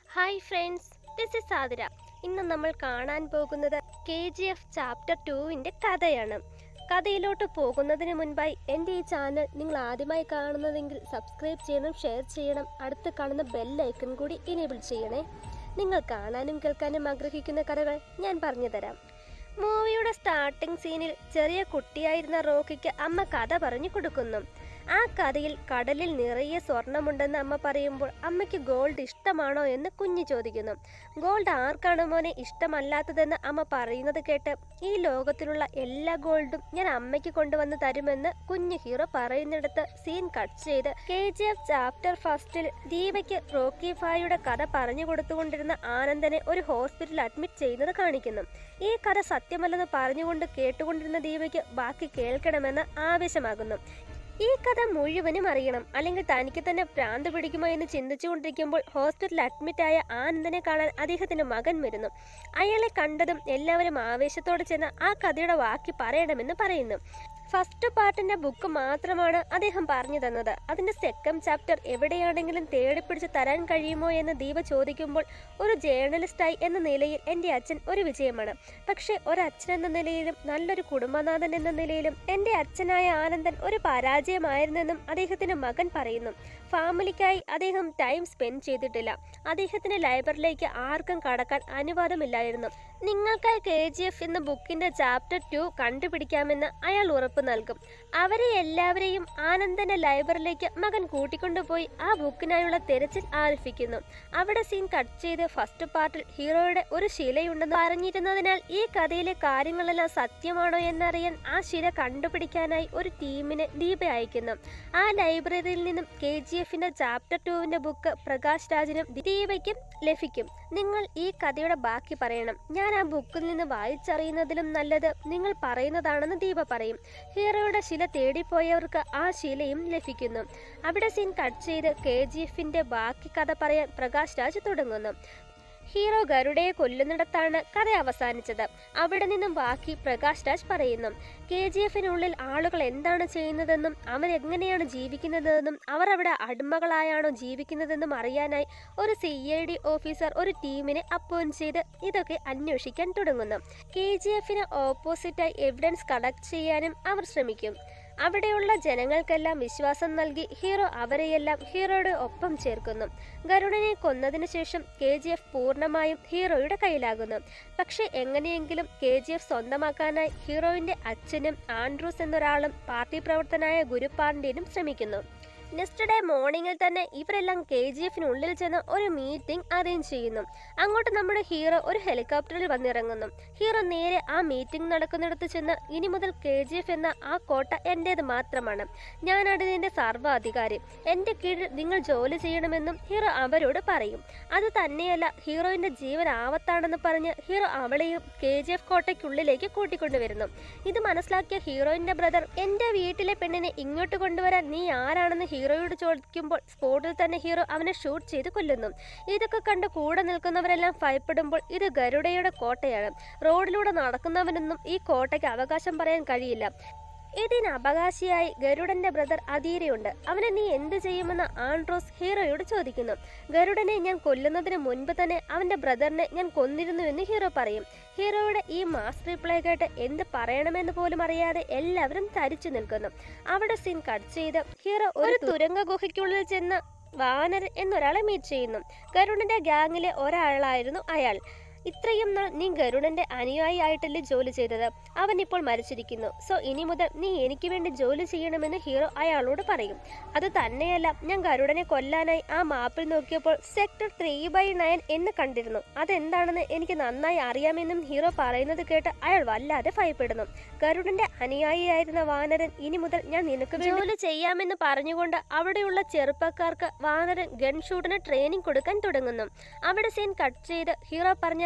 hi friends this is Athira ഇന്ന് നമ്മൾ കാണാൻ പോകുന്നത് കെ ജി എഫ് ചാപ്റ്റർ ടുവിൻ്റെ കഥയാണ് കഥയിലോട്ട് പോകുന്നതിന് മുൻപായി എൻ്റെ ഈ ചാനൽ നിങ്ങൾ ആദ്യമായി കാണുന്നതെങ്കിൽ സബ്സ്ക്രൈബ് ചെയ്യണം ഷെയർ ചെയ്യണം അടുത്ത് കാണുന്ന ബെൽ ഐക്കൺ കൂടി ഇനേബിൾ ചെയ്യണേ നിങ്ങൾ കാണാനും കേൾക്കാനും ആഗ്രഹിക്കുന്ന കഥകൾ ഞാൻ പറഞ്ഞു തരാം മൂവിയുടെ സ്റ്റാർട്ടിംഗ് സീനിൽ ചെറിയ കുട്ടിയായിരുന്ന റോക്കിക്ക് അമ്മ കഥ പറഞ്ഞു കൊടുക്കുന്നു ആ കഥയിൽ കടലിൽ നിറയെ സ്വർണമുണ്ടെന്ന് അമ്മ പറയുമ്പോൾ അമ്മയ്ക്ക് ഗോൾഡ് ഇഷ്ടമാണോ എന്ന് കുഞ്ഞ് ചോദിക്കുന്നു ഗോൾഡ് ആർക്കാണ് മോനെ ഇഷ്ടമല്ലാത്തതെന്ന് അമ്മ പറയുന്നത് കേട്ട് ഈ ലോകത്തിലുള്ള എല്ലാ ഗോൾഡും ഞാൻ അമ്മയ്ക്ക് കൊണ്ടുവന്ന് തരുമെന്ന് കുഞ്ഞു ഹീറോ പറയുന്നിടത്ത് സീൻ കട്ട് ചെയ്ത് കെ ജി എഫ് ചാപ്റ്റർ ഫസ്റ്റിൽ ദീപയ്ക്ക് റോക്കി ഫായുടെ കഥ പറഞ്ഞു കൊടുത്തുകൊണ്ടിരുന്ന ആനന്ദനെ ഒരു ഹോസ്പിറ്റലിൽ അഡ്മിറ്റ് ചെയ്യുന്നത് കാണിക്കുന്നു ഈ കഥ സത്യമല്ലെന്ന് പറഞ്ഞുകൊണ്ട് കേട്ടുകൊണ്ടിരുന്ന ദീപയ്ക്ക് ബാക്കി കേൾക്കണമെന്ന് ആവേശമാകുന്നു ഈ കഥ മുഴുവനും അറിയണം അല്ലെങ്കിൽ തനിക്ക് തന്നെ ഭ്രാന്ത് പിടിക്കുമോ എന്ന് ചിന്തിച്ചുകൊണ്ടിരിക്കുമ്പോൾ ഹോസ്പിറ്റലിൽ അഡ്മിറ്റായ ആനന്ദനെ കാണാൻ അദ്ദേഹത്തിന്റെ മകൻ വരുന്നു അയാളെ കണ്ടതും എല്ലാവരും ആവേശത്തോടെ ചെന്ന് ആ കഥയുടെ ബാക്കി പറയണമെന്ന് പറയുന്നു ഫസ്റ്റ് പാർട്ടിന്റെ ബുക്ക് മാത്രമാണ് അദ്ദേഹം പറഞ്ഞു തന്നത് അതിന്റെ സെക്കൻഡ് ചാപ്റ്റർ എവിടെയാണെങ്കിലും തേടിപ്പിടിച്ച് തരാൻ കഴിയുമോ എന്ന് ദീപ ചോദിക്കുമ്പോൾ ഒരു ജേർണലിസ്റ്റായി എന്ന നിലയിൽ എൻ്റെ അച്ഛൻ ഒരു വിജയമാണ് പക്ഷേ ഒരച്ഛൻ എന്ന നിലയിലും നല്ലൊരു കുടുംബനാഥൻ എന്ന നിലയിലും എൻ്റെ അച്ഛനായ ആനന്ദൻ ഒരു പരാജയമായിരുന്നെന്നും അദ്ദേഹത്തിന്റെ മകൻ പറയുന്നു ഫാമിലിക്കായി അദ്ദേഹം ടൈം സ്പെൻഡ് ചെയ്തിട്ടില്ല അദ്ദേഹത്തിന്റെ ലൈബ്രറിയിലേക്ക് ആർക്കും കടക്കാൻ അനുവാദമില്ലായിരുന്നു നിങ്ങൾക്കായി കെ ജി എഫ് എന്ന ബുക്കിന്റെ ചാപ്റ്റർ ടു കണ്ടുപിടിക്കാമെന്ന് അയാൾ ഉറപ്പ് നൽകും അവരെ എല്ലാവരെയും ആനന്ദന്റെ ലൈബ്രറിയിലേക്ക് മകൻ കൂട്ടിക്കൊണ്ടുപോയി ആ ബുക്കിനായുള്ള തെരച്ചിൽ ആരംഭിക്കുന്നു അവിടെ സീൻ കട്ട് ചെയ്ത് ഫസ്റ്റ് പാർട്ടിൽ ഹീറോയുടെ ഒരു ശിലയുണ്ടെന്ന് പറഞ്ഞിരുന്നതിനാൽ ഈ കഥയിലെ കാര്യങ്ങളെല്ലാം സത്യമാണോ എന്നറിയാൻ ആ ശില കണ്ടുപിടിക്കാനായി ഒരു ടീമിനെ ദീപ അയക്കുന്നു ആ ലൈബ്രറിയിൽ നിന്നും കെ ജി എഫിന്റെ ചാപ്റ്റർ ടുവിന്റെ ബുക്ക് പ്രകാശ് രാജിനും ദീപയ്ക്കും ലഭിക്കും നിങ്ങൾ ഈ കഥയുടെ ബാക്കി പറയണം ഞാൻ ആ ബുക്കിൽ നിന്ന് വായിച്ചറിയുന്നതിലും നല്ലത് നിങ്ങൾ പറയുന്നതാണെന്ന് ദീപ പറയും ഹീറോയുടെ ശില തേടിപ്പോയവർക്ക് ആ ശിലയും ലഭിക്കുന്നു അവിടെ സീൻ കട്ട് ചെയ്ത് കെ ജി എഫിന്റെ ബാക്കി കഥ പറയാൻ പ്രകാശ് രാജ് തുടങ്ങുന്നു ഹീറോ ഗരുഡയെ കൊല്ലുന്നിടത്താണ് കഥ അവസാനിച്ചത് അവിടെ നിന്നും ബാക്കി പ്രകാശ് രാജ് പറയുന്നു കെ ജി എഫിനുള്ളിൽ ആളുകൾ എന്താണ് ചെയ്യുന്നതെന്നും അവർ എങ്ങനെയാണ് ജീവിക്കുന്നതെന്നും അവർ അവിടെ അടിമകളായാണോ ജീവിക്കുന്നതെന്നും അറിയാനായി ഒരു സി ഐ ഡി ഓഫീസർ ഒരു ടീമിനെ അപ്പോയിന്റ് ചെയ്ത് ഇതൊക്കെ അന്വേഷിക്കാൻ തുടങ്ങുന്നു കെ ജി എഫിന് ഓപ്പോസിറ്റായി എവിഡൻസ് കളക്ട് ചെയ്യാനും അവർ ശ്രമിക്കും അവിടെയുള്ള ജനങ്ങൾക്കെല്ലാം വിശ്വാസം നൽകി ഹീറോ അവരെയെല്ലാം ഹീറോയുടെ ഒപ്പം ചേർക്കുന്നു ഗരുഡനെ കൊന്നതിനു ശേഷം കെ ജി എഫ് പൂർണ്ണമായും ഹീറോയുടെ കയ്യിലാകുന്നു പക്ഷെ എങ്ങനെയെങ്കിലും കെ ജി എഫ് സ്വന്തമാക്കാനായി ഹീറോയിന്റെ അച്ഛനും ആൻഡ്രൂസ് എന്നൊരാളും പാർട്ടി പ്രവർത്തനായ ഗുരുപാണ്ഡ്യനും ശ്രമിക്കുന്നു നെക്സ്റ്റ് ഡേ മോർണിംഗിൽ തന്നെ ഇവരെല്ലാം കെ ജി എഫിനുള്ളിൽ ചെന്ന് ഒരു മീറ്റിംഗ് അറേഞ്ച് ചെയ്യുന്നു അങ്ങോട്ട് നമ്മുടെ ഹീറോ ഒരു ഹെലികോപ്റ്ററിൽ വന്നിറങ്ങുന്നു ഹീറോ നേരെ ആ മീറ്റിംഗ് നടക്കുന്നിടത്ത് ചെന്ന് ഇനി മുതൽ കെ ജി എഫ് എന്ന ആ കോട്ട എൻ്റേത് മാത്രമാണ് ഞാനാണ് ഇതിൻ്റെ സർവ്വാധികാരി എൻ്റെ കീഴിൽ നിങ്ങൾ ജോലി ചെയ്യണമെന്നും ഹീറോ അവരോട് പറയും അത് തന്നെയല്ല ഹീറോയിൻ്റെ ജീവൻ ആവത്താണെന്ന് പറഞ്ഞ് ഹീറോ അവളെയും കെ ജി എഫ് കോട്ടയ്ക്കുള്ളിലേക്ക് കൂട്ടിക്കൊണ്ടുവരുന്നു ഇത് മനസ്സിലാക്കിയ ഹീറോയിൻ്റെ ബ്രദർ എൻ്റെ വീട്ടിലെ പെണ്ണിനെ ഇങ്ങോട്ട് കൊണ്ടുവരാൻ നീ ആരാണെന്ന് ഹീറോയോട് ചോദിക്കുമ്പോൾ സ്പോട്ടിൽ തന്നെ ഹീറോ അവനെ ഷൂട്ട് ചെയ്ത് കൊല്ലുന്നു ഇതൊക്കെ കണ്ട് കൂടെ നിൽക്കുന്നവരെല്ലാം ഭയപ്പെടുമ്പോൾ ഇത് ഗരുഡയുടെ കോട്ടയാണ് റോഡിലൂടെ നടക്കുന്നവനൊന്നും ഈ കോട്ടയ്ക്ക് അവകാശം പറയാൻ കഴിയില്ല ഇതിന് അവകാശിയായി ഗരുഡന്റെ ബ്രദർ അധീരയുണ്ട് അവനെ നീ എന്ത് ചെയ്യുമെന്ന് ആൻഡ്രോസ് ഹീറോയോട് ചോദിക്കുന്നു ഗരുഡനെ ഞാൻ കൊല്ലുന്നതിന് മുൻപ് തന്നെ അവന്റെ ബ്രദറിനെ ഞാൻ കൊന്നിരുന്നു എന്ന് ഹീറോ പറയും ഹീറോയുടെ ഈ മാസ് റിപ്ലൈ കേട്ട് എന്ത് പറയണമെന്ന് പോലും അറിയാതെ എല്ലാവരും തരിച്ചു നിൽക്കുന്നു അവിടെ സീൻ കട്ട് ചെയ്ത് ഹീറോ ഒരു തുരങ്ക ഗുഹയ്ക്കുള്ളിൽ ചെന്ന് വാനർ എന്നൊരാളെ മീറ്റ് ചെയ്യുന്നു ഗരുഡന്റെ ഗ്യാങ്ങിലെ ഒരാളായിരുന്നു അയാൾ ഇത്രയും നാൾ നീ ഗരുഡന്റെ അനുയായി ആയിട്ടല്ലേ ജോലി ചെയ്തത് അവൻ ഇപ്പോൾ മരിച്ചിരിക്കുന്നു സോ ഇനി മുതൽ നീ എനിക്ക് വേണ്ടി ജോലി ചെയ്യണമെന്ന് ഹീറോ അയാളോട് പറയും അത് തന്നെയല്ല ഞാൻ ഗരുഡനെ കൊല്ലാനായി ആ മാപ്പിൽ നോക്കിയപ്പോൾ സെക്ടർ ത്രീ ബൈ നയൻ എന്ന് കണ്ടിരുന്നു അതെന്താണെന്ന് എനിക്ക് നന്നായി അറിയാമെന്നും ഹീറോ പറയുന്നത് കേട്ട് അയാൾ വല്ലാതെ ഭയപ്പെടുന്നു ഗരുഡന്റെ അനുയായിയായിരുന്ന വാനരൻ ഇനി മുതൽ ഞാൻ നിനക്ക് ജോലി ചെയ്യാമെന്ന് പറഞ്ഞുകൊണ്ട് അവിടെയുള്ള ചെറുപ്പക്കാർക്ക് വാനരൻ ഗൺ ഷൂട്ടിന് ട്രെയിനിങ് കൊടുക്കാൻ തുടങ്ങുന്നു അവിടെ സീൻ കട്ട് ചെയ്ത് ഹീറോ പറഞ്ഞ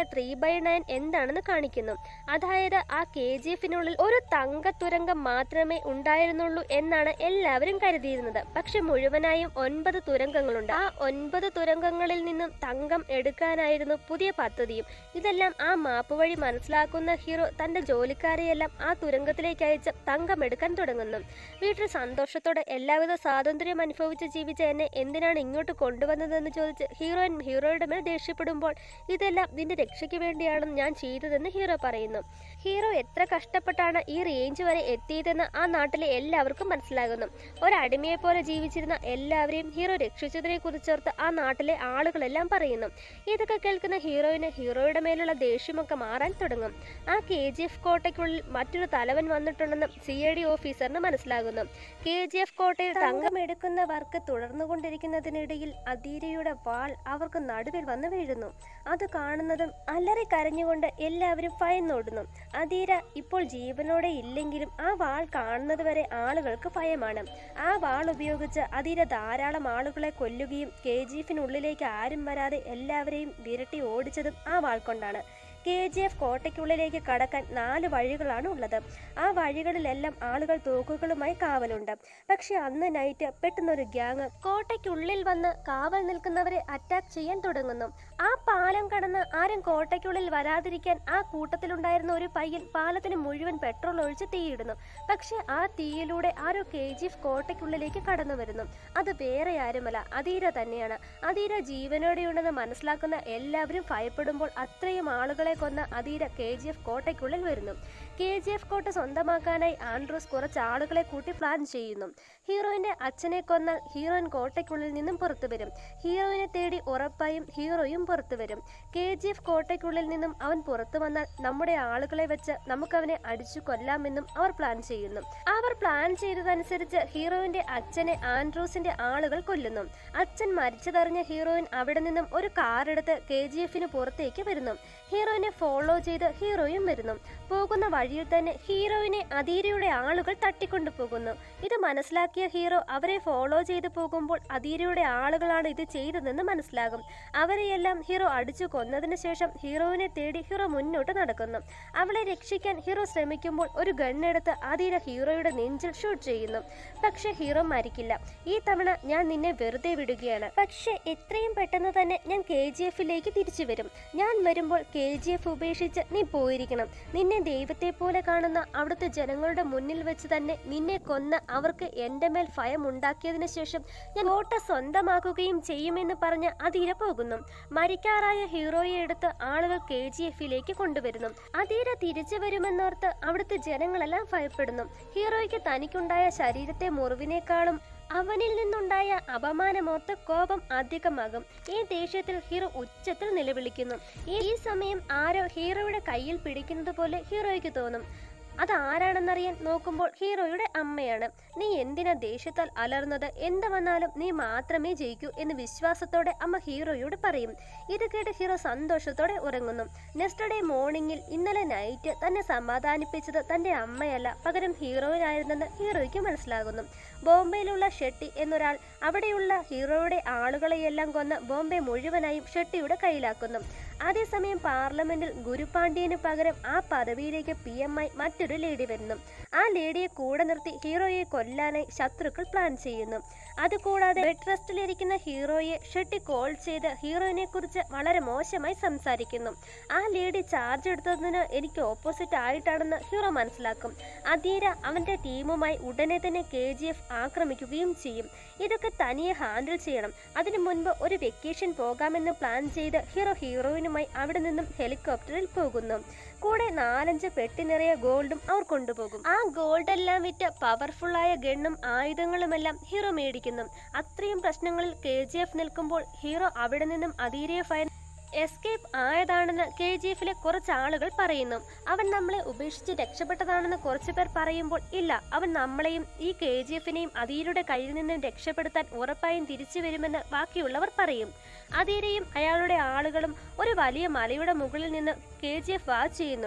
ത്രീ ബൈ നയൻ എന്താണെന്ന് കാണിക്കുന്നു അതായത് ആ കെ ജി എഫിനുള്ളിൽ ഒരു തങ്ക തുരങ്കം മാത്രമേ ഉണ്ടായിരുന്നുള്ളൂ എന്നാണ് എല്ലാവരും കരുതിയിരുന്നത് പക്ഷെ മുഴുവനായും ഒൻപത് തുരങ്കങ്ങളുണ്ട് ആ ഒൻപത് തുരങ്കങ്ങളിൽ നിന്നും തങ്കം എടുക്കാനായിരുന്നു പുതിയ പദ്ധതിയും ഇതെല്ലാം ആ മാപ്പ് വഴി മനസ്സിലാക്കുന്ന ഹീറോ തന്റെ ജോലിക്കാരെയെല്ലാം ആ തുരങ്കത്തിലേക്ക് അയച്ച് തങ്കം എടുക്കാൻ തുടങ്ങുന്നു വീട്ടിൽ സന്തോഷത്തോടെ എല്ലാവിധ സ്വാതന്ത്ര്യം അനുഭവിച്ച് ജീവിച്ച എന്നെ എന്തിനാണ് ഇങ്ങോട്ട് കൊണ്ടുവന്നതെന്ന് ചോദിച്ച് ഹീറോയിൻ ഹീറോയുടെ മേൽ ദേഷ്യപ്പെടുമ്പോൾ ഇതെല്ലാം നിന്റെ രക്ഷയ്ക്ക് വേണ്ടിയാണെന്ന് ഞാൻ ചെയ്തതെന്ന് ഹീറോ പറയുന്നു ഹീറോ എത്ര കഷ്ടപ്പെട്ടാണ് ഈ റേഞ്ച് വരെ എത്തിയതെന്ന് ആ നാട്ടിലെ എല്ലാവർക്കും മനസ്സിലാകുന്നു ഒരടിമയെ പോലെ ജീവിച്ചിരുന്ന എല്ലാവരെയും ഹീറോ രക്ഷിച്ചതിനെ കുറിച്ചോർത്ത് ആ നാട്ടിലെ ആളുകളെല്ലാം പറയുന്നു ഇതൊക്കെ കേൾക്കുന്ന ഹീറോയിന് ഹീറോയുടെ മേലുള്ള ദേഷ്യമൊക്കെ മാറാൻ തുടങ്ങും ആ കെ ജി എഫ് കോട്ടയ്ക്കുള്ളിൽ മറ്റൊരു തലവൻ വന്നിട്ടുണ്ടെന്നും സി ഐ ഡി ഓഫീസറിന് മനസ്സിലാകുന്നു കെ ജി എഫ് കോട്ടയിൽ തങ്കം എടുക്കുന്ന വർക്ക് തുടർന്നുകൊണ്ടിരിക്കുന്നതിനിടയിൽ അധീരയുടെ വാൾ അവർക്ക് നടുവിൽ വന്ന് വീഴുന്നു അത് കാണുന്നതും അലറി കരഞ്ഞുകൊണ്ട് എല്ലാവരും ഭയന്നോടുന്നു അധീര ഇപ്പോൾ ജീവനോടെ ഇല്ലെങ്കിലും ആ വാൾ കാണുന്നത് വരെ ആളുകൾക്ക് ഭയമാണ് ആ വാൾ ഉപയോഗിച്ച് അധീര ധാരാളം ആളുകളെ കൊല്ലുകയും കെ ജി എഫിനുള്ളിലേക്ക് ആരും വരാതെ എല്ലാവരെയും വിരട്ടി ഓടിച്ചതും ആ വാൾ കൊണ്ടാണ് കെ ജി എഫ് കോട്ടയ്ക്കുള്ളിലേക്ക് കടക്കാൻ നാല് വഴികളാണ് ഉള്ളത് ആ വഴികളിലെല്ലാം ആളുകൾ തോക്കുകളുമായി കാവലുണ്ട് പക്ഷെ അന്ന് നൈറ്റ് പെട്ടെന്നൊരു ഗ്യാങ് കോട്ടയ്ക്കുള്ളിൽ വന്ന് കാവൽ നിൽക്കുന്നവരെ അറ്റാക്ക് ചെയ്യാൻ തുടങ്ങുന്നു ആ പാലം കടന്ന് ആരും കോട്ടയ്ക്കുള്ളിൽ വരാതിരിക്കാൻ ആ കൂട്ടത്തിലുണ്ടായിരുന്ന ഒരു പയ്യൻ പാലത്തിന് മുഴുവൻ പെട്രോൾ ഒഴിച്ച് തീയിടുന്നു പക്ഷെ ആ തീയിലൂടെ ആരോ കെ ജി എഫ് കോട്ടയ്ക്കുള്ളിലേക്ക് കടന്നു വരുന്നു അത് വേറെ ആരുമല്ല അധീര തന്നെയാണ് അധീര ജീവനോടെയുണ്ടെന്ന് മനസ്സിലാക്കുന്ന എല്ലാവരും ഭയപ്പെടുമ്പോൾ അത്രയും ആളുകളെ കൊന്ന അധീര കെ ജി എഫ് കോട്ടയ്ക്കുള്ളിൽ വരുന്നു കെ ജി എഫ് കോട്ട സ്വന്തമാക്കാനായി ആൻഡ്രൂസ് കുറച്ച് ആളുകളെ കൂട്ടി പ്ലാൻ ചെയ്യുന്നു ഹീറോയിന്റെ അച്ഛനെ കൊന്നാൽ ഹീറോയിൻ കോട്ടയ്ക്കുള്ളിൽ നിന്നും പുറത്തു വരും ഹീറോയിനെ തേടി ഉറപ്പായും ഹീറോയും പുറത്തു വരും കെ ജി എഫ് കോട്ടയ്ക്കുള്ളിൽ നിന്നും അവൻ പുറത്തു വന്നാൽ നമ്മുടെ ആളുകളെ വെച്ച് നമുക്കവനെ അടിച്ചു കൊല്ലാമെന്നും അവർ പ്ലാൻ ചെയ്യുന്നു അവർ പ്ലാൻ ചെയ്തതനുസരിച്ച് ഹീറോയിന്റെ അച്ഛനെ ആൻഡ്രൂസിന്റെ ആളുകൾ കൊല്ലുന്നു അച്ഛൻ മരിച്ചതറിഞ്ഞ ഹീറോയിൻ അവിടെ നിന്നും ഒരു കാർ എടുത്ത് കെ ജി എഫിന് പുറത്തേക്ക് വരുന്നു ഹീറോയിനെ ഫോളോ ചെയ്ത് ഹീറോയും വരുന്നു പോകുന്ന വഴിയിൽ തന്നെ ഹീറോയിനെ അധീരയുടെ ആളുകൾ തട്ടിക്കൊണ്ടു പോകുന്നു ഇത് മനസ്സിലാക്കിയ ഹീറോ അവരെ ഫോളോ ചെയ്തു പോകുമ്പോൾ അധീരയുടെ ആളുകളാണ് ഇത് ചെയ്തതെന്ന് മനസ്സിലാകും അവരെയെല്ലാം ഹീറോ അടിച്ചു കൊന്നതിന് ശേഷം ഹീറോയിനെ തേടി ഹീറോ മുന്നോട്ട് നടക്കുന്നു അവളെ രക്ഷിക്കാൻ ഹീറോ ശ്രമിക്കുമ്പോൾ ഒരു ഗണ്ണെടുത്ത് അധീര ഹീറോയുടെ നെഞ്ചിൽ ഷൂട്ട് ചെയ്യുന്നു പക്ഷെ ഹീറോ മരിക്കില്ല ഈ തവണ ഞാൻ നിന്നെ വെറുതെ വിടുകയാണ് പക്ഷെ എത്രയും പെട്ടെന്ന് തന്നെ ഞാൻ കെ ജി എഫിലേക്ക് തിരിച്ചു വരും ഞാൻ വരുമ്പോൾ കെ ജി എഫ് ഉപേക്ഷിച്ച് നീ പോയിരിക്കണം നിന്നെ ദൈവത്തെ പോലെ കാണുന്ന അവിടുത്തെ ജനങ്ങളുടെ മുന്നിൽ വെച്ച് തന്നെ നിന്നെ കൊന്ന് അവർക്ക് എൻ്റെ മേൽ ഭയം ഉണ്ടാക്കിയതിനു ശേഷം ഞാൻ കോട്ട സ്വന്തമാക്കുകയും ചെയ്യുമെന്ന് പറഞ്ഞ് അധീര പോകുന്നു മരിക്കാറായ ഹീറോയെ എടുത്ത് ആളുകൾ കെ ജി എഫിലേക്ക് കൊണ്ടുവരുന്നു അധീര തിരിച്ചു വരുമെന്നോർത്ത് അവിടുത്തെ ജനങ്ങളെല്ലാം ഭയപ്പെടുന്നു ഹീറോയ്ക്ക് തനിക്കുണ്ടായ ശരീരത്തെ മുറിവിനേക്കാളും അവനിൽ നിന്നുണ്ടായ അപമാനമോർത്ത് കോപം അധികമാകും ഈ ദേഷ്യത്തിൽ ഹീറോ ഉച്ചത്തിൽ നിലവിളിക്കുന്നു ഈ സമയം ആരോ ഹീറോയുടെ കയ്യിൽ പിടിക്കുന്നത് പോലെ ഹീറോയ്ക്ക് തോന്നും അത് ആരാണെന്നറിയാൻ നോക്കുമ്പോൾ ഹീറോയുടെ അമ്മയാണ് നീ എന്തിനാ ദേഷ്യത്താൽ അലർന്നത് എന്ത് വന്നാലും നീ മാത്രമേ ജയിക്കൂ എന്ന് വിശ്വാസത്തോടെ അമ്മ ഹീറോയോട് പറയും ഇത് കേട്ട് ഹീറോ സന്തോഷത്തോടെ ഉറങ്ങുന്നു നെക്സ്റ്റ് ഡേ മോർണിംഗിൽ ഇന്നലെ നൈറ്റ് തന്നെ സമാധാനിപ്പിച്ചത് തന്റെ അമ്മയല്ല പകരം ഹീറോയിനായിരുന്നെന്ന് ഹീറോയ്ക്ക് മനസ്സിലാകുന്നു ബോംബെയിലുള്ള ഷെട്ടി എന്നൊരാൾ അവിടെയുള്ള ഹീറോയുടെ ആളുകളെയെല്ലാം കൊന്ന് ബോംബെ മുഴുവനായും ഷെട്ടിയുടെ കയ്യിലാക്കുന്നു അതേസമയം പാർലമെന്റിൽ ഗുരുപാണ്ഡ്യന് പകരം ആ പദവിയിലേക്ക് പി എം ആയി മറ്റൊരു ലേഡി വരുന്നു ആ ലേഡിയെ കൂടെ നിർത്തി ഹീറോയെ കൊല്ലാനായി ശത്രുക്കൾ പ്ലാൻ ചെയ്യുന്നു അതുകൂടാതെ ബെഡ് റെസ്റ്റിലിരിക്കുന്ന ഹീറോയെ ഷെട്ടി കോൾ ചെയ്ത് ഹീറോയിനെ കുറിച്ച് വളരെ മോശമായി സംസാരിക്കുന്നു ആ ലേഡി ചാർജ് എടുത്തതിന് എനിക്ക് ഓപ്പോസിറ്റ് ആയിട്ടാണെന്ന് ഹീറോ മനസ്സിലാക്കും അധീര അവന്റെ ടീമുമായി ഉടനെ തന്നെ കെ ജി എഫ് ആക്രമിക്കുകയും ചെയ്യും ഇതൊക്കെ തനിയെ ഹാൻഡിൽ ചെയ്യണം അതിനു മുൻപ് ഒരു വെക്കേഷൻ പോകാമെന്ന് പ്ലാൻ ചെയ്ത് ഹീറോ ഹീറോയിനുമായി അവിടെ നിന്നും ഹെലികോപ്റ്ററിൽ പോകുന്നു കൂടെ നാലഞ്ച് പെട്ടി നിറയെ ഗോൾഡും അവർ കൊണ്ടുപോകും ആ ഗോൾഡ് എല്ലാം വിറ്റ് പവർഫുള്ളായ ഗണ്ണും ആയുധങ്ങളുമെല്ലാം ഹീറോ മേടിക്കുന്നു അത്രയും പ്രശ്നങ്ങളിൽ കെ ജി എഫ് നിൽക്കുമ്പോൾ ഹീറോ അവിടെ നിന്നും അധീരയെ ഫയർ എസ്കേപ്പ് ആയതാണെന്ന് കെ ജി എഫിലെ കുറച്ച് ആളുകൾ പറയുന്നു അവൻ നമ്മളെ ഉപേക്ഷിച്ച് രക്ഷപ്പെട്ടതാണെന്ന് കുറച്ചു പേർ പറയുമ്പോൾ ഇല്ല അവൻ നമ്മളെയും ഈ കെ ജി എഫിനെയും അധീരയുടെ കയ്യിൽ നിന്നും രക്ഷപ്പെടുത്താൻ ഉറപ്പായും തിരിച്ചു വരുമെന്ന് ബാക്കിയുള്ളവർ പറയും അധീരയും അയാളുടെ ആളുകളും ഒരു വലിയ മലയുടെ മുകളിൽ നിന്ന് കെ ജി എഫ് വാച്ച് ചെയ്യുന്നുണ്ട്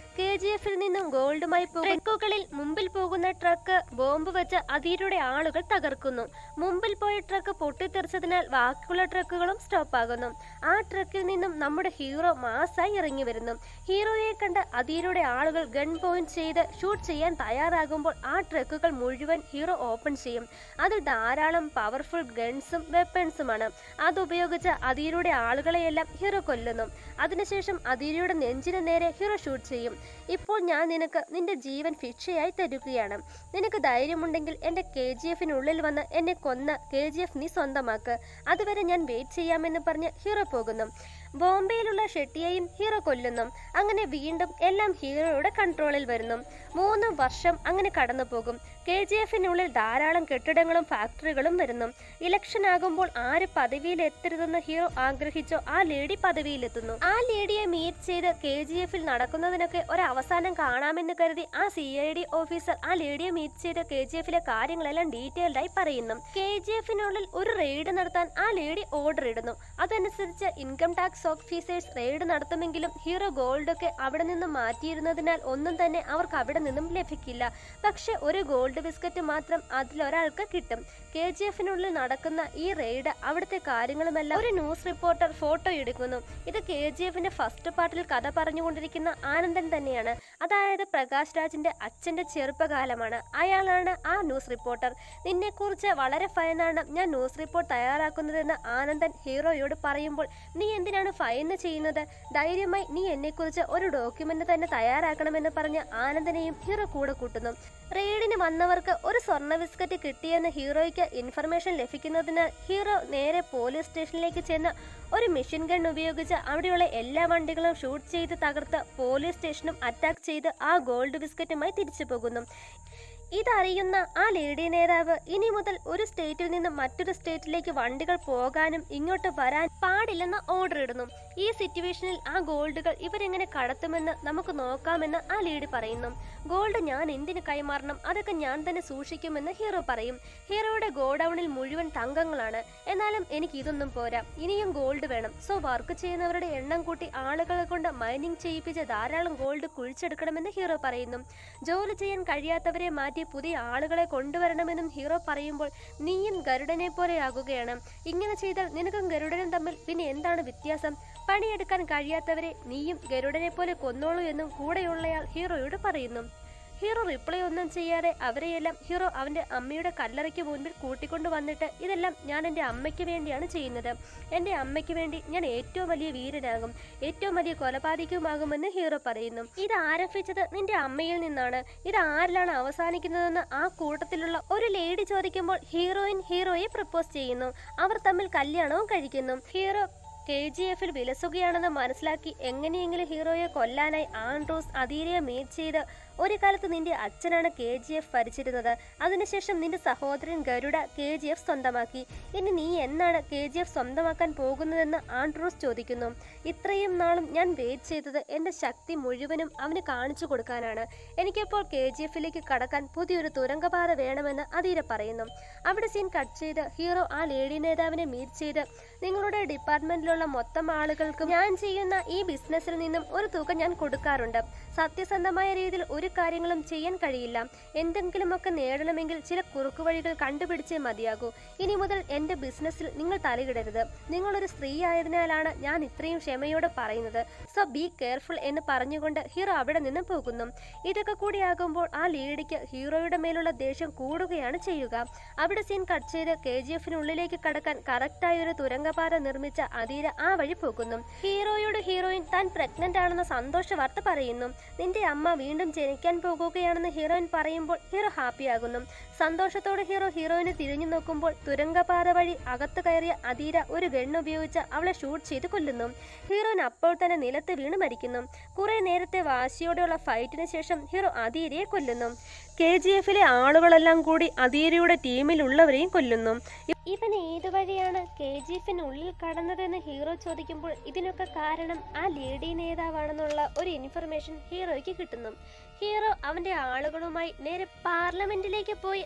കെ ജി എഫിൽ നിന്നും ഗോൾഡുമായി ട്രക്കുകളിൽ മുമ്പിൽ പോകുന്ന ട്രക്ക് ബോംബ് വെച്ച് അതിരുടെ ആളുകൾ തകർക്കുന്നു മുമ്പിൽ പോയ ട്രക്ക് പൊട്ടിത്തെറിച്ചതിനാൽ ബാക്കിയുള്ള ട്രക്കുകളും സ്റ്റോപ്പ് ആകുന്നു ആ ട്രക്കിൽ നിന്നും നമ്മുടെ ഹീറോ മാസായി ഇറങ്ങി വരുന്നു ഹീറോയെ കണ്ട് അതിരുടെ ആളുകൾ ഗൺ പോയിന്റ് ചെയ്ത് ഷൂട്ട് ചെയ്യാൻ തയ്യാറാകുമ്പോൾ ആ ട്രക്കുകൾ മുഴുവൻ ഹീറോ ഓപ്പൺ ചെയ്യും അതിൽ ധാരാളം പവർഫുൾ ഗൺസും വെപ്പൺസുമാണ് അതുപയോഗിച്ച് അതിരുടെ ആളുകളെയെല്ലാം ഹീറോ കൊല്ലുന്നു അതിനുശേഷം അതിരയുടെ നെഞ്ചിന് നേരെ ഹീറോ ഷൂട്ട് ചെയ്യും ഇപ്പോൾ ഞാൻ നിനക്ക് നിന്റെ ജീവൻ ശിക്ഷയായി തരുകയാണ് നിനക്ക് ധൈര്യമുണ്ടെങ്കിൽ എൻ്റെ കെ ജി എഫിനുള്ളിൽ വന്ന് എന്നെ കൊന്ന് കെ ജി എഫ് നീ സ്വന്തമാക്ക് അതുവരെ ഞാൻ വെയിറ്റ് ചെയ്യാമെന്ന് പറഞ്ഞ് ഹീറോ പോകുന്നു ബോംബെയിലുള്ള ഷെട്ടിയെയും ഹീറോ കൊല്ലുന്നു അങ്ങനെ വീണ്ടും എല്ലാം ഹീറോയുടെ കൺട്രോളിൽ വരുന്നു മൂന്ന് വർഷം അങ്ങനെ കടന്നു പോകും കെ ജി എഫിനുള്ളിൽ ധാരാളം കെട്ടിടങ്ങളും ഫാക്ടറികളും വരുന്നു ഇലക്ഷൻ ആകുമ്പോൾ ആര് പദവിയിൽ എത്തരുതെന്ന് ഹീറോ ആഗ്രഹിച്ചോ ആ ലേഡി പദവിയിലെത്തുന്നു ആ ലേഡിയെ മീറ്റ് ചെയ്ത് കെ ജി എഫിൽ നടക്കുന്നതിനൊക്കെ ഒരു അവസാനം കാണാമെന്ന് കരുതി ആ സി ഐ ഡി ഓഫീസർ ആ ലേഡിയെ മീറ്റ് ചെയ്ത് കെ ജി എഫിലെ കാര്യങ്ങളെല്ലാം ഡീറ്റെയിൽഡ് ആയി പറയുന്നു കെ ജി എഫിനുള്ളിൽ ഒരു റെയ്ഡ് നടത്താൻ ആ ലേഡി ഓർഡർ ഇടുന്നു അതനുസരിച്ച് ഇൻകം ടാക്സ് ഓഫീസേഴ്സ് റെയ്ഡ് നടത്തുമെങ്കിലും ഹീറോ ഗോൾഡ് ഒക്കെ അവിടെ നിന്ന് മാറ്റിയിരുന്നതിനാൽ ഒന്നും തന്നെ അവർക്ക് അവിടെ നിന്നും ലഭിക്കില്ല പക്ഷെ ഒരു ഗോൾഡ് ബിസ്ക്കറ്റ് മാത്രം അതിലൊരാൾക്ക് കിട്ടും കെ ജി എഫിനുള്ളിൽ നടക്കുന്ന ഈ റെയ്ഡ് അവിടുത്തെ കാര്യങ്ങളുമെല്ലാം ഒരു ന്യൂസ് റിപ്പോർട്ടർ ഫോട്ടോ എടുക്കുന്നു ഇത് കെ ജി എഫിന്റെ ഫസ്റ്റ് പാർട്ടിൽ കഥ പറഞ്ഞുകൊണ്ടിരിക്കുന്ന ആനന്ദൻ തന്നെയാണ് അതായത് പ്രകാശ് രാജിന്റെ അച്ഛന്റെ ചെറുപ്പകാലമാണ് അയാളാണ് ആ ന്യൂസ് റിപ്പോർട്ടർ നിന്നെക്കുറിച്ച് വളരെ ഭയന്നാണ് ഞാൻ ന്യൂസ് റിപ്പോർട്ട് തയ്യാറാക്കുന്നതെന്ന് ആനന്ദൻ ഹീറോയോട് പറയുമ്പോൾ നീ എന്തിനാണ് ഭയന്ന് ചെയ്യുന്നത് ധൈര്യമായി നീ എന്നെക്കുറിച്ച് ഒരു ഡോക്യുമെന്റ് തന്നെ തയ്യാറാക്കണമെന്ന് പറഞ്ഞ് ആനന്ദനെയും ഹീറോ കൂടെ കൂട്ടുന്നു റെയ്ഡിന് വന്നവർക്ക് ഒരു സ്വർണ്ണ ബിസ്ക്കറ്റ് കിട്ടിയെന്ന് ഹീറോയ്ക്ക് ഇൻഫർമേഷൻ ലഭിക്കുന്നതിനാൽ ഹീറോ നേരെ പോലീസ് സ്റ്റേഷനിലേക്ക് ചെന്ന് ഒരു മെഷീൻ ഗൺ ഉപയോഗിച്ച് അവിടെയുള്ള എല്ലാ വണ്ടികളും ഷൂട്ട് ചെയ്ത് തകർത്ത് പോലീസ് സ്റ്റേഷനും അറ്റാക്ക് ചെയ്ത് ആ ഗോൾഡ് ബിസ്ക്കറ്റുമായി തിരിച്ചു പോകുന്നു ഇതറിയുന്ന ആ ലേഡി നേതാവ് ഇനി മുതൽ ഒരു സ്റ്റേറ്റിൽ നിന്ന് മറ്റൊരു സ്റ്റേറ്റിലേക്ക് വണ്ടികൾ പോകാനും ഇങ്ങോട്ട് വരാൻ പാടില്ലെന്ന് ഓർഡർ ഇടുന്നു ഈ സിറ്റുവേഷനിൽ ആ ഗോൾഡുകൾ ഇവരെങ്ങനെ കടത്തുമെന്ന് നമുക്ക് നോക്കാമെന്ന് ആ ലേഡി പറയുന്നു ഗോൾഡ് ഞാൻ എന്തിനു കൈമാറണം അതൊക്കെ ഞാൻ തന്നെ സൂക്ഷിക്കുമെന്ന് ഹീറോ പറയും ഹീറോയുടെ ഗോഡൌണിൽ മുഴുവൻ തങ്കങ്ങളാണ് എന്നാലും എനിക്ക് ഇതൊന്നും പോരാ ഇനിയും ഗോൾഡ് വേണം സോ വർക്ക് ചെയ്യുന്നവരുടെ എണ്ണം കൂട്ടി ആളുകളെ കൊണ്ട് മൈനിങ് ചെയ്യിപ്പിച്ച് ധാരാളം ഗോൾഡ് കുഴിച്ചെടുക്കണമെന്ന് ഹീറോ പറയുന്നു ജോലി ചെയ്യാൻ കഴിയാത്തവരെ മാറ്റി പുതിയ ആളുകളെ കൊണ്ടുവരണമെന്നും ഹീറോ പറയുമ്പോൾ നീയും ഗരുഡനെ പോലെ ആകുകയാണ് ഇങ്ങനെ ചെയ്താൽ നിനക്കും ഗരുഡനും തമ്മിൽ പിന്നെ എന്താണ് വ്യത്യാസം പണിയെടുക്കാൻ കഴിയാത്തവരെ നീയും ഗരുഡനെ പോലെ കൊന്നോളൂ എന്നും കൂടെയുള്ളയാൾ ഹീറോയോട് പറയുന്നു ഹീറോ റിപ്ലൈ ഒന്നും ചെയ്യാതെ അവരെയെല്ലാം ഹീറോ അവന്റെ അമ്മയുടെ കല്ലറയ്ക്ക് മുൻപിൽ കൂട്ടിക്കൊണ്ടു വന്നിട്ട് ഇതെല്ലാം ഞാൻ എൻ്റെ അമ്മയ്ക്ക് വേണ്ടിയാണ് ചെയ്യുന്നത് എൻ്റെ അമ്മയ്ക്ക് വേണ്ടി ഞാൻ ഏറ്റവും വലിയ വീരനാകും ഏറ്റവും വലിയ കൊലപാതകവുമാകുമെന്ന് ഹീറോ പറയുന്നു ഇത് ആരംഭിച്ചത് നിന്റെ അമ്മയിൽ നിന്നാണ് ഇത് ആരിലാണ് അവസാനിക്കുന്നതെന്ന് ആ കൂട്ടത്തിലുള്ള ഒരു ലേഡി ചോദിക്കുമ്പോൾ ഹീറോയിൻ ഹീറോയെ പ്രപ്പോസ് ചെയ്യുന്നു അവർ തമ്മിൽ കല്യാണവും കഴിക്കുന്നു ഹീറോ കെ ജി എഫിൽ വിലസുകയാണെന്ന് മനസ്സിലാക്കി എങ്ങനെയെങ്കിലും ഹീറോയെ കൊല്ലാനായി ആൻഡ്രൂസ് അധീരയെ മീറ്റ് ചെയ്ത് ഒരു കാലത്ത് നിന്റെ അച്ഛനാണ് കെ ജി എഫ് ഭരിച്ചിരുന്നത് അതിനുശേഷം നിന്റെ സഹോദരൻ ഗരുഡ കെ ജി എഫ് സ്വന്തമാക്കി ഇനി നീ എന്നാണ് കെ ജി എഫ് സ്വന്തമാക്കാൻ പോകുന്നതെന്ന് ആൻഡ്രൂസ് ചോദിക്കുന്നു ഇത്രയും നാളും ഞാൻ വെയിറ്റ് ചെയ്തത് എൻ്റെ ശക്തി മുഴുവനും അവന് കാണിച്ചു കൊടുക്കാനാണ് എനിക്കിപ്പോൾ കെ ജി എഫിലേക്ക് കടക്കാൻ പുതിയൊരു തുരങ്കപാത വേണമെന്ന് അധീര പറയുന്നു അവിടെ സീൻ കട്ട് ചെയ്ത് ഹീറോ ആ ലേഡി നേതാവിനെ മീറ്റ് ചെയ്ത് നിങ്ങളുടെ ഡിപ്പാർട്ട്മെന്റിലുള്ള മൊത്തം ആളുകൾക്കും ഞാൻ ചെയ്യുന്ന ഈ ബിസിനസ്സിൽ നിന്നും ഒരു തുക ഞാൻ കൊടുക്കാറുണ്ട് സത്യസന്ധമായ രീതിയിൽ ഒരു കാര്യങ്ങളും ചെയ്യാൻ കഴിയില്ല എന്തെങ്കിലുമൊക്കെ നേടണമെങ്കിൽ ചില കുറുക്കുവഴികൾ കണ്ടുപിടിച്ചേ മതിയാകൂ ഇനി മുതൽ എൻ്റെ ബിസിനസ്സിൽ നിങ്ങൾ തലയിടരുത് നിങ്ങളൊരു സ്ത്രീ ആയതിനാലാണ് ഞാൻ ഇത്രയും ക്ഷമയോടെ പറയുന്നത് സോ ബി കെയർഫുൾ എന്ന് പറഞ്ഞുകൊണ്ട് ഹീറോ അവിടെ നിന്ന് പോകുന്നു ഇതൊക്കെ കൂടിയാകുമ്പോൾ ആ ലേഡിക്ക് ഹീറോയുടെ മേലുള്ള ദേഷ്യം കൂടുകയാണ് ചെയ്യുക അവിടെ സീൻ കട്ട് ചെയ്ത് കെ ജി എഫിനുള്ളിലേക്ക് കടക്കാൻ കറക്റ്റായ ഒരു തുരങ്കപാത നിർമ്മിച്ച അധീര ആ വഴി പോകുന്നു ഹീറോയോട് ഹീറോയിൻ താൻ പ്രഗ്നന്റ് ആണെന്ന സന്തോഷ വാർത്ത പറയുന്നു നിന്റെ അമ്മ വീണ്ടും ജനിക്കാൻ പോകുകയാണെന്ന് ഹീറോയിൻ പറയുമ്പോൾ ഹീറോ ഹാപ്പിയാകുന്നു സന്തോഷത്തോടെ ഹീറോ ഹീറോയിനെ തിരിഞ്ഞു നോക്കുമ്പോൾ തുരങ്കപാത വഴി അകത്ത് കയറിയ അധീര ഒരു ഗണ്ണ് ഉപയോഗിച്ച് അവളെ ഷൂട്ട് ചെയ്ത് കൊല്ലുന്നു ഹീറോയിൻ അപ്പോൾ തന്നെ നിലത്ത് വീണ് മരിക്കുന്നു കുറെ നേരത്തെ വാശിയോടെയുള്ള ഫൈറ്റിന് ശേഷം ഹീറോ അധീരയെ കൊല്ലുന്നു കെ ജി എഫിലെ ആളുകളെല്ലാം കൂടി അധീരയുടെ ടീമിലുള്ളവരെയും കൊല്ലുന്നു ഇവൻ ഏത് വഴിയാണ് കെ ജി എഫിനുള്ളിൽ കടന്നതെന്ന് ഹീറോ ചോദിക്കുമ്പോൾ ഇതിനൊക്കെ കാരണം ആ ലേഡി നേതാവാണെന്നുള്ള ഒരു ഇൻഫർമേഷൻ ഹീറോയ്ക്ക് കിട്ടുന്നു ഹീറോ അവന്റെ ആളുകളുമായി നേരെ പാർലമെന്റിലേക്ക് പോയി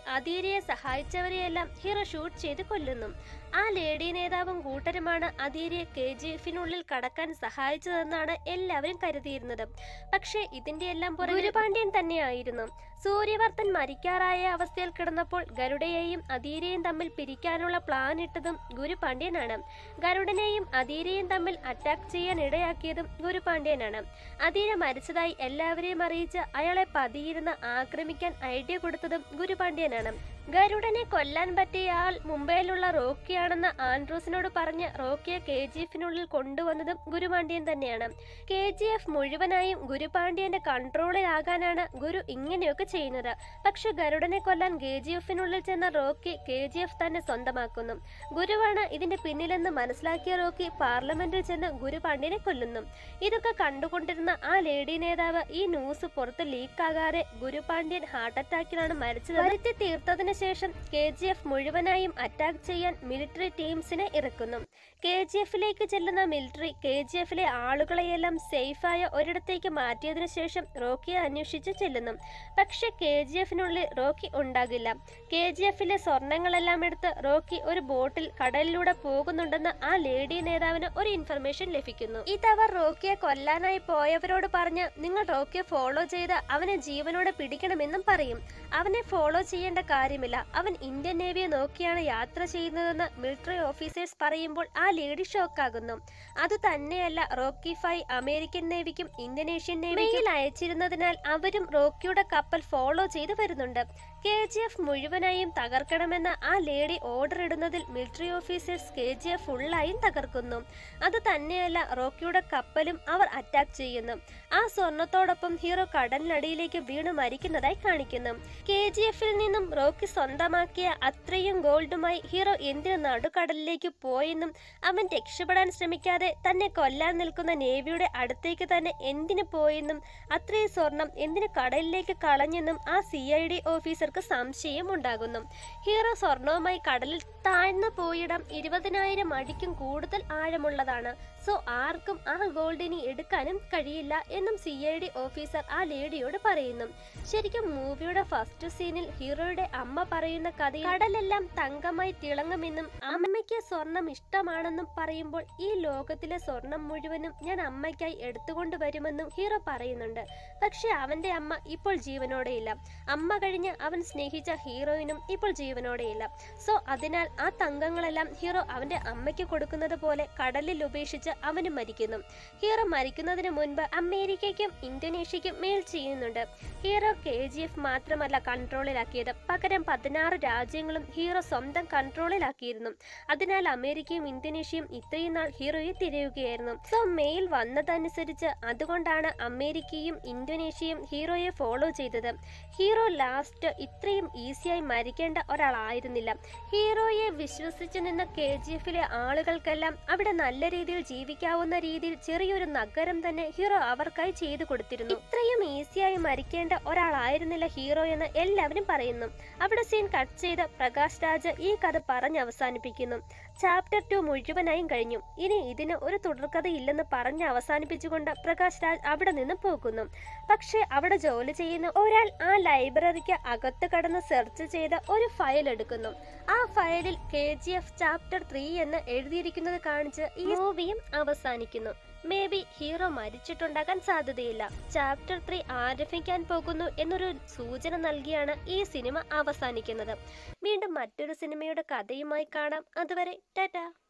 അധീരയെ സഹായിച്ചവരെയെല്ലാം ഹീറോ ഷൂട്ട് ചെയ്ത് കൊല്ലുന്നു ആ ലേഡി നേതാവും കൂട്ടരുമാണ് അധീരയെ കെ ജി എഫിനുള്ളിൽ കടക്കാൻ സഹായിച്ചതെന്നാണ് എല്ലാവരും കരുതിയിരുന്നത് പക്ഷേ ഇതിന്റെ എല്ലാം പുറകെ ഗുരുപാണ്ഡ്യൻ തന്നെയായിരുന്നു സൂര്യവർദ്ധൻ മരിക്കാറായ അവസ്ഥയിൽ കിടന്നപ്പോൾ ഗരുഡയെയും അധീരയും തമ്മിൽ പിരിക്കാനുള്ള പ്ലാൻ ഇട്ടതും ഗുരുപാണ്ഡ്യനാണ് ഗരുഡനെയും അധീരയും തമ്മിൽ അറ്റാക്ക് ചെയ്യാൻ ഇടയാക്കിയതും ഗുരുപാണ്ഡ്യനാണ് അധീര മരിച്ചതായി എല്ലാവരെയും അറിയിച്ച് അയാളെ പതിയിരുന്ന് ആക്രമിക്കാൻ ഐഡിയ കൊടുത്തതും ഗുരുപാണ്ഡ്യനാണ് ഗരുഡനെ കൊല്ലാൻ പറ്റിയ ആൾ മുംബൈയിലുള്ള റോക്കിയാണെന്ന് ആൻഡ്രൂസിനോട് പറഞ്ഞ് റോക്കിയെ കെ ജി എഫിനുള്ളിൽ കൊണ്ടുവന്നതും ഗുരുപാണ്ഡ്യൻ തന്നെയാണ് കെ ജി എഫ് മുഴുവനായും ഗുരുപാണ്ഡ്യന്റെ കൺട്രോളിലാകാനാണ് ഗുരു ഇങ്ങനെയൊക്കെ ചെയ്യുന്നത് പക്ഷെ ഗരുഡനെ കൊല്ലാൻ കെ ജി എഫിനുള്ളിൽ ചെന്ന റോക്കി കെ ജി എഫ് തന്നെ സ്വന്തമാക്കുന്നു ഗുരുവാണ് ഇതിന്റെ പിന്നിലെന്ന് മനസ്സിലാക്കിയ റോക്കി പാർലമെന്റിൽ ചെന്ന് ഗുരുപാണ്ഡ്യനെ കൊല്ലുന്നു ഇതൊക്കെ കണ്ടുകൊണ്ടിരുന്ന ആ ലേഡി നേതാവ് ഈ ന്യൂസ് പുറത്ത് ലീക്കാകാതെ ഗുരുപാണ്ഡ്യൻ ഹാർട്ട് അറ്റാക്കിലാണ് മരിച്ചത് വരുത്തി തീർത്തതിന് ശേഷം കെ ജി എഫ് മുഴുവനായും അറ്റാക്ക് ചെയ്യാൻ മിലിറ്ററി ടീംസിനെ ഇറക്കുന്നു കെ ജി എഫിലേക്ക് ചെല്ലുന്ന മിലിറ്ററി കെ ജി എഫിലെ ആളുകളെയെല്ലാം സേഫായ ഒരിടത്തേക്ക് മാറ്റിയതിനു ശേഷം റോക്കിയെ അന്വേഷിച്ച് ചെല്ലുന്നു പക്ഷെ കെ ജി എഫിനുള്ളിൽ റോക്കി ഉണ്ടാകില്ല കെ ജി എഫിലെ സ്വർണങ്ങളെല്ലാം എടുത്ത് റോക്കി ഒരു ബോട്ടിൽ കടലിലൂടെ പോകുന്നുണ്ടെന്ന് ആ ലേഡി നേതാവിന് ഒരു ഇൻഫർമേഷൻ ലഭിക്കുന്നു ഇതവർ റോക്കിയെ കൊല്ലാനായി പോയവരോട് പറഞ്ഞ് നിങ്ങൾ റോക്കിയെ ഫോളോ ചെയ്ത് അവനെ ജീവനോടെ പിടിക്കണമെന്നും പറയും അവനെ ഫോളോ ചെയ്യേണ്ട കാര്യമില്ല അവൻ ഇന്ത്യൻ നേവിയെ നോക്കിയാണ് യാത്ര ചെയ്യുന്നതെന്ന് മിലിറ്ററി ഓഫീസേഴ്സ് പറയുമ്പോൾ ആ ലേഡി ഷോക്കാകുന്നു അത് തന്നെയല്ല റോക്കി ഫൈ അമേരിക്കൻ നേവിക്കും ഇന്തോനേഷ്യൻ നേവിക്കും അയച്ചിരുന്നതിനാൽ അവരും റോക്കിയുടെ കപ്പൽ ഫോളോ ചെയ്ത് വരുന്നുണ്ട് കെ ജി എഫ് മുഴുവനായും തകർക്കണമെന്ന ആ ലേഡി ഓർഡർ ഇടുന്നതിൽ military officers K G F ഫുള്ളായും തകർക്കുന്നു അത് തന്നെയല്ല റോക്കിയുടെ കപ്പലും അവർ അറ്റാക്ക് ചെയ്യുന്നു ആ സ്വർണത്തോടൊപ്പം ഹീറോ കടലിനടിയിലേക്ക് വീണ് മരിക്കുന്നതായി കാണിക്കുന്നു കെ ജി എഫിൽ നിന്നും റോക്കി സ്വന്തമാക്കിയ അത്രയും ഗോൾഡുമായി ഹീറോ എന്തിനു നടുക്കടലിലേക്ക് പോയെന്നും അവൻ രക്ഷപ്പെടാൻ ശ്രമിക്കാതെ തന്നെ കൊല്ലാൻ നിൽക്കുന്ന നേവിയുടെ അടുത്തേക്ക് തന്നെ എന്തിനു പോയെന്നും അത്രയും സ്വർണം എന്തിനു കടലിലേക്ക് കളഞ്ഞെന്നും ആ സി ഐ ഡി ഓഫീസർക്ക് സംശയം ഉണ്ടാകുന്നു ഹീറോ സ്വർണവുമായി കടലിൽ താഴ്ന്നു പോയിടം ഇരുപതിനായിരം അടിക്കും കൂടുതൽ ആഴമുള്ളതാണ് സോ ആർക്കും ആ ഗോൾഡ് ഇനി എടുക്കാനും കഴിയില്ല എന്നും സി ഐ ഡി ഓഫീസർ ആ ലേഡിയോട് പറയുന്നു ശരിക്കും മൂവിയുടെ ഫസ്റ്റ് സീനിൽ ഹീറോയുടെ അമ്മ പറയുന്ന കഥ കടലെല്ലാം തങ്കമായി തിളങ്ങുമെന്നും അമ്മയ്ക്ക് സ്വർണം ഇഷ്ടമാണെന്നും പറയുമ്പോൾ ഈ ലോകത്തിലെ സ്വർണം മുഴുവനും ഞാൻ അമ്മയ്ക്കായി എടുത്തുകൊണ്ട് വരുമെന്നും ഹീറോ പറയുന്നുണ്ട് പക്ഷെ അവന്റെ അമ്മ ഇപ്പോൾ ജീവനോടെയില്ല അമ്മ കഴിഞ്ഞ് അവൻ സ്നേഹിച്ച ഹീറോയിനും ഇപ്പോൾ ജീവനോടെയില്ല സോ അതിനാൽ ആ തങ്കങ്ങളെല്ലാം ഹീറോ അവന്റെ അമ്മയ്ക്ക് കൊടുക്കുന്നത് പോലെ കടലിൽ ഉപേക്ഷിച്ച് അവനും മരിക്കുന്നു ഹീറോ മരിക്കുന്നതിന് മുൻപ് അമേരിക്കയ്ക്കും ഇന്തോനേഷ്യയ്ക്കും മേൽ ചെയ്യുന്നുണ്ട് ഹീറോ കെ ജി എഫ് മാത്രമല്ല കൺട്രോളിലാക്കിയത് പകരം പതിനാറ് രാജ്യങ്ങളും ഹീറോ സ്വന്തം കൺട്രോളിലാക്കിയിരുന്നു അതിനാൽ അമേരിക്കയും ഇന്തോനേഷ്യയും ഇത്രയും നാൾ ഹീറോയെ തിരയുകയായിരുന്നു സോ മെയിൽ വന്നതനുസരിച്ച് അതുകൊണ്ടാണ് അമേരിക്കയും ഇന്തോനേഷ്യയും ഹീറോയെ ഫോളോ ചെയ്തത് ഹീറോ ലാസ്റ്റ് ഇത്രയും ഈസിയായി മരിക്കേണ്ട ഒരാളായിരുന്നില്ല ഹീറോയെ വിശ്വസിച്ചു നിന്ന കെ ജി എഫിലെ ആളുകൾക്കെല്ലാം അവിടെ നല്ല രീതിയിൽ ജീവിക്കാവുന്ന രീതിയിൽ ചെറിയൊരു നഗരം തന്നെ ഹീറോ അവർക്കായി ചെയ്തു കൊടുത്തിരുന്നു ഇത്രയും ഈസിയായി മരിക്കേണ്ട ഒരാളായിരുന്നില്ല ഹീറോ എന്ന് എല്ലാവരും പറയുന്നു അവിടെ സീൻ കട്ട് ചെയ്ത് പ്രകാശ് രാജ് ഈ കഥ പറഞ്ഞ് അവസാനിപ്പിക്കുന്നു ചാപ്റ്റർ ടു മുഴുവനായും കഴിഞ്ഞു ഇനി ഇതിന് ഒരു തുടർക്കഥ ഇല്ലെന്ന് പറഞ്ഞ് അവസാനിപ്പിച്ചുകൊണ്ട് പ്രകാശ് രാജ് അവിടെ നിന്ന് പോകുന്നു പക്ഷെ അവിടെ ജോലി ചെയ്യുന്ന ഒരാൾ ആ ലൈബ്രറിക്ക് അകത്ത് കടന്ന് സെർച്ച് ചെയ്ത് ഒരു ഫയൽ എടുക്കുന്നു ആ ഫയലിൽ K G F chapter three എന്ന് എഴുതിയിരിക്കുന്നത് കാണിച്ച് ഈ മൂവിയും അവസാനിക്കുന്നു മേ ബി ഹീറോ മരിച്ചിട്ടുണ്ടാകാൻ സാധ്യതയില്ല ചാപ്റ്റർ ത്രീ ആരംഭിക്കാൻ പോകുന്നു എന്നൊരു സൂചന നൽകിയാണ് ഈ സിനിമ അവസാനിക്കുന്നത് വീണ്ടും മറ്റൊരു സിനിമയുടെ കഥയുമായി കാണാം അതുവരെ ടാറ്റ